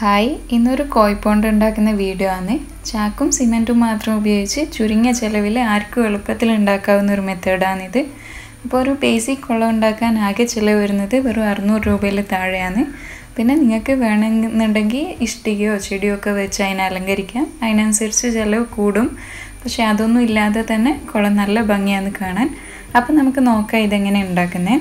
hi ഇന്നൊരു കോഴിപ്പോണ്ട് ഉണ്ടാക്കുന്ന video ആണ് ചാക്കും സിമെൻറ്റും മാത്രം ഉപയോഗിച്ച് ചുരുങ്ങിയ ചിലവിൽ ആർക്കും എളുപ്പത്തിൽ ഉണ്ടാക്കാവുന്ന ഒരു മെത്തേഡാണിത് അപ്പോൾ ഒരു ബേസിക് കുളം ഉണ്ടാക്കാൻ ആകെ ചിലവ് വരുന്നത് വെറും അറുന്നൂറ് രൂപയിൽ താഴെയാണ് പിന്നെ നിങ്ങൾക്ക് വേണമെന്നുണ്ടെങ്കിൽ ഇഷ്ടികയോ ചെടിയോ ഒക്കെ വെച്ച് അതിനെ അലങ്കരിക്കാം അതിനനുസരിച്ച് ചിലവ് കൂടും പക്ഷേ അതൊന്നും ഇല്ലാതെ തന്നെ കുളം നല്ല ഭംഗിയാണ് കാണാൻ അപ്പോൾ നമുക്ക് നോക്കാം ഇതെങ്ങനെ ഉണ്ടാക്കുന്നത്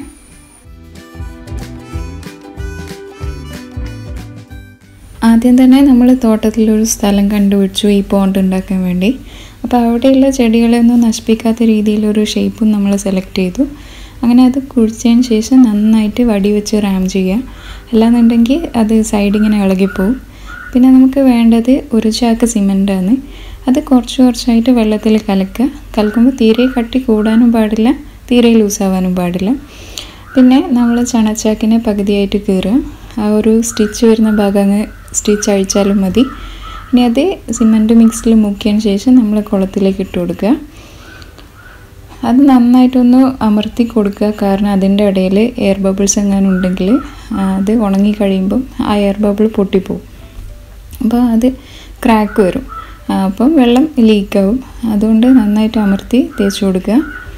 ആദ്യം തന്നെ നമ്മൾ തോട്ടത്തിലൊരു സ്ഥലം കണ്ടുപിടിച്ചു ഈ പോണ്ട് ഉണ്ടാക്കാൻ വേണ്ടി അപ്പോൾ അവിടെയുള്ള ചെടികളെയൊന്നും നശിപ്പിക്കാത്ത രീതിയിലൊരു ഷേപ്പും നമ്മൾ സെലക്ട് ചെയ്തു അങ്ങനെ അത് കുഴിച്ചതിന് ശേഷം നന്നായിട്ട് വടി വെച്ച് റാം ചെയ്യുക അല്ലാന്നുണ്ടെങ്കിൽ അത് സൈഡിങ്ങനെ ഇളകിപ്പോവും പിന്നെ നമുക്ക് വേണ്ടത് ഒരു ചാക്ക് സിമെൻ്റാണ് അത് കുറച്ച് കുറച്ചായിട്ട് വെള്ളത്തിൽ കലക്കുക കലക്കുമ്പോൾ തീരെ കട്ടി കൂടാനും പാടില്ല തീരെ ലൂസാവാനും പാടില്ല പിന്നെ നമ്മൾ ചണച്ചാക്കിനെ പകുതിയായിട്ട് കീറുക ആ ഒരു സ്റ്റിച്ച് വരുന്ന ഭാഗം അങ്ങ് സ്റ്റിച്ച് അഴിച്ചാലും മതി ഇനി അത് സിമൻറ്റ് മിക്സിൽ മുക്കിയതിന് ശേഷം നമ്മൾ കുളത്തിലേക്ക് ഇട്ട് കൊടുക്കുക അത് നന്നായിട്ടൊന്ന് അമർത്തി കൊടുക്കുക കാരണം അതിൻ്റെ ഇടയിൽ എയർ ബബിൾസ് എങ്ങാനും ഉണ്ടെങ്കിൽ അത് ഉണങ്ങി കഴിയുമ്പം ആ എയർ ബബിൾ പൊട്ടിപ്പോവും അപ്പോൾ അത് ക്രാക്ക് വരും അപ്പം വെള്ളം ലീക്കാവും അതുകൊണ്ട് നന്നായിട്ട് അമർത്തി തേച്ച് കൊടുക്കുക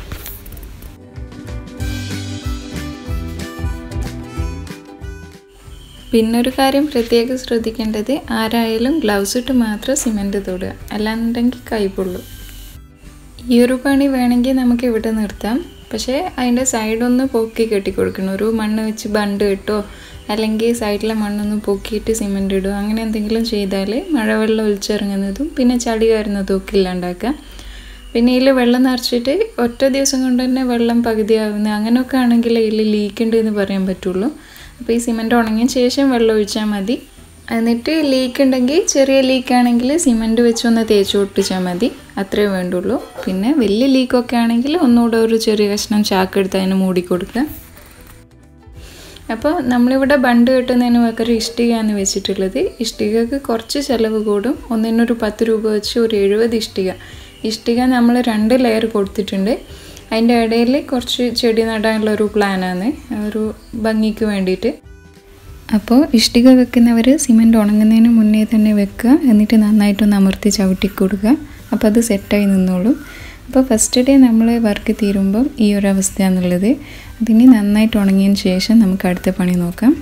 പിന്നൊരു കാര്യം പ്രത്യേകം ശ്രദ്ധിക്കേണ്ടത് ആരായാലും ഗ്ലൗസ് ഇട്ട് മാത്രം സിമെൻറ്റ് തൊടുക അല്ലാന്നുണ്ടെങ്കിൽ കൈപൊള്ളും ഈ ഒരു പണി വേണമെങ്കിൽ നമുക്ക് ഇവിടെ നിർത്താം പക്ഷേ അതിൻ്റെ സൈഡൊന്ന് പൊക്കി കെട്ടി കൊടുക്കണം ഒരു മണ്ണ് വെച്ച് ബണ്ട് കിട്ടോ അല്ലെങ്കിൽ സൈഡിലെ മണ്ണൊന്ന് പൊക്കിയിട്ട് സിമെൻറ്റ് ഇടുക അങ്ങനെ എന്തെങ്കിലും ചെയ്താൽ മഴവെള്ളം ഒലിച്ചിറങ്ങുന്നതും പിന്നെ ചളി കയറുന്നതും ഒക്കെ ഇല്ലാണ്ടാക്കുക പിന്നെ ഇതിൽ വെള്ളം നിറച്ചിട്ട് ഒറ്റ ദിവസം കൊണ്ട് തന്നെ വെള്ളം പകുതിയാവുന്ന അങ്ങനെയൊക്കെ ആണെങ്കിൽ ഇതിൽ ലീക്ക് ഉണ്ട് എന്ന് പറയാൻ പറ്റുള്ളൂ അപ്പോൾ ഈ സിമെൻറ്റ് ഉണങ്ങിയ ശേഷം വെള്ളം ഒഴിച്ചാൽ മതി എന്നിട്ട് ലീക്ക് ഉണ്ടെങ്കിൽ ചെറിയ ലീക്ക് ആണെങ്കിൽ സിമെൻറ്റ് വെച്ചൊന്ന് തേച്ച് ഒട്ടിച്ചാൽ മതി അത്രേ വേണ്ടുള്ളൂ പിന്നെ വലിയ ലീക്കൊക്കെ ആണെങ്കിൽ ഒന്നുകൂടെ ഒരു ചെറിയ കഷ്ണം ചാക്കെടുത്ത് അതിന് മൂടി കൊടുക്കുക അപ്പോൾ നമ്മളിവിടെ ബണ്ട് കെട്ടുന്നതിന് പകരം ഇഷ്ടികയാണ് വെച്ചിട്ടുള്ളത് ഇഷ്ടികക്ക് കുറച്ച് ചിലവ് കൂടും ഒന്നിനൊരു പത്ത് രൂപ വെച്ച് ഒരു എഴുപത് ഇഷ്ടിക ഇഷ്ടിക നമ്മൾ രണ്ട് ലെയർ കൊടുത്തിട്ടുണ്ട് അതിൻ്റെ ഇടയിൽ കുറച്ച് ചെടി നടാനുള്ള ഒരു പ്ലാനാണ് ഒരു ഭംഗിക്ക് വേണ്ടിയിട്ട് അപ്പോൾ ഇഷ്ടിക വെക്കുന്നവർ സിമെൻറ്റ് ഉണങ്ങുന്നതിന് മുന്നേ തന്നെ വെക്കുക എന്നിട്ട് നന്നായിട്ടൊന്ന് അമർത്തി ചവിട്ടി കൊടുക്കുക അപ്പോൾ അത് സെറ്റായി നിന്നോളും അപ്പോൾ ഫസ്റ്റ് ഡേ നമ്മൾ വർക്ക് തീരുമ്പം ഈ ഒരു അവസ്ഥയാണുള്ളത് അതിന് നന്നായിട്ട് ഉണങ്ങിയതിന് ശേഷം നമുക്ക് അടുത്ത പണി നോക്കാം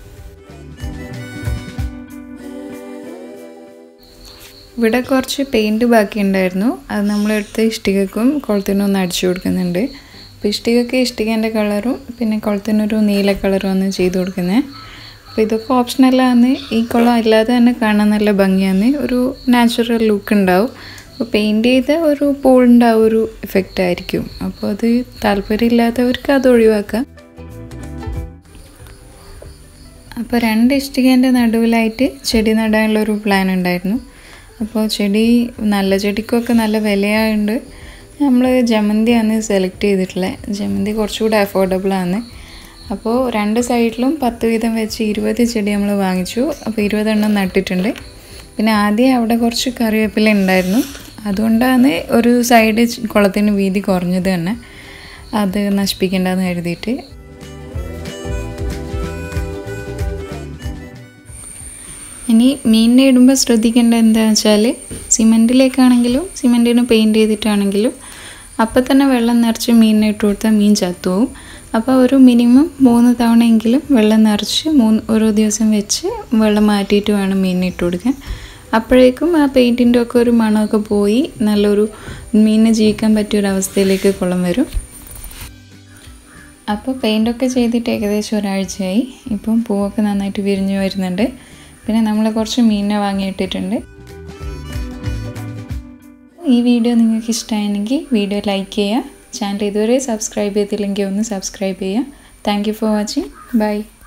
ഇവിടെ കുറച്ച് പെയിൻറ്റ് ബാക്കി ഉണ്ടായിരുന്നു അത് നമ്മളെടുത്ത് ഇഷ്ടികക്കും കുളത്തിനും ഒന്ന് അടിച്ചു കൊടുക്കുന്നുണ്ട് അപ്പോൾ ഇഷ്ടികക്ക് ഇഷ്ടികേൻ്റെ കളറും പിന്നെ കുളത്തിനൊരു നീല കളറും ആണ് ചെയ്ത് കൊടുക്കുന്നത് അപ്പോൾ ഇതൊക്കെ ഓപ്ഷനല്ലാന്ന് ഈ കുളം അല്ലാതെ തന്നെ കാണാൻ നല്ല ഭംഗിയാണ് ഒരു നാച്ചുറൽ ലുക്ക് ഉണ്ടാവും അപ്പോൾ പെയിൻറ്റ് ചെയ്ത ഒരു പൂളിൻ്റെ ആ ഒരു എഫക്റ്റ് ആയിരിക്കും അപ്പോൾ അത് താല്പര്യമില്ലാത്തവർക്ക് അത് ഒഴിവാക്കാം അപ്പോൾ രണ്ട് ഇഷ്ടികേൻ്റെ നടുവിലായിട്ട് ചെടി നടാനുള്ളൊരു പ്ലാൻ ഉണ്ടായിരുന്നു അപ്പോൾ ചെടി നല്ല ചെടിക്കൊക്കെ നല്ല വിലയായതുകൊണ്ട് നമ്മൾ ജമന്തിയാണ് സെലക്ട് ചെയ്തിട്ടുള്ളത് ജമന്തി കുറച്ചുകൂടെ അഫോർഡബിൾ ആണ് അപ്പോൾ രണ്ട് സൈഡിലും പത്ത് വീതം വെച്ച് ഇരുപത് ചെടി നമ്മൾ വാങ്ങിച്ചു അപ്പോൾ ഇരുപതെണ്ണം നട്ടിട്ടുണ്ട് പിന്നെ ആദ്യം അവിടെ കുറച്ച് കറിവേപ്പില ഉണ്ടായിരുന്നു അതുകൊണ്ടാണ് ഒരു സൈഡ് കുളത്തിന് വീതി കുറഞ്ഞത് തന്നെ അത് നശിപ്പിക്കേണ്ടെന്ന് കരുതിയിട്ട് ഇനി മീനിനെ ഇടുമ്പോൾ ശ്രദ്ധിക്കേണ്ടത് എന്താണെന്ന് വെച്ചാൽ സിമെൻറ്റിലേക്കാണെങ്കിലും സിമെൻറ്റിന് പെയിൻറ്റ് ചെയ്തിട്ടാണെങ്കിലും അപ്പം തന്നെ വെള്ളം നിറച്ച് മീനിനെ ഇട്ട് കൊടുത്താൽ മീൻ ചത്തുപോകും അപ്പോൾ ഒരു മിനിമം മൂന്ന് തവണയെങ്കിലും വെള്ളം നിറച്ച് മൂന്ന് ഓരോ ദിവസം വെച്ച് വെള്ളം മാറ്റിയിട്ട് വേണം മീനിനെ ഇട്ട് കൊടുക്കാൻ അപ്പോഴേക്കും ആ പെയിൻറ്റിൻ്റെ ഒക്കെ ഒരു മണമൊക്കെ പോയി നല്ലൊരു മീനിനെ ജീവിക്കാൻ പറ്റിയ ഒരു അവസ്ഥയിലേക്ക് കുളം വരും അപ്പോൾ പെയിൻ്റൊക്കെ ചെയ്തിട്ട് ഏകദേശം ഒരാഴ്ചയായി ഇപ്പം പൂവൊക്കെ നന്നായിട്ട് വിരിഞ്ഞു വരുന്നുണ്ട് പിന്നെ നമ്മൾ കുറച്ച് മീനിനെ വാങ്ങിയിട്ടിട്ടുണ്ട് ഈ വീഡിയോ നിങ്ങൾക്ക് ഇഷ്ടമായെങ്കിൽ വീഡിയോ ലൈക്ക് ചെയ്യുക ചാനൽ ഇതുവരെ സബ്സ്ക്രൈബ് ചെയ്തില്ലെങ്കിൽ ഒന്ന് സബ്സ്ക്രൈബ് ചെയ്യുക thank you for watching by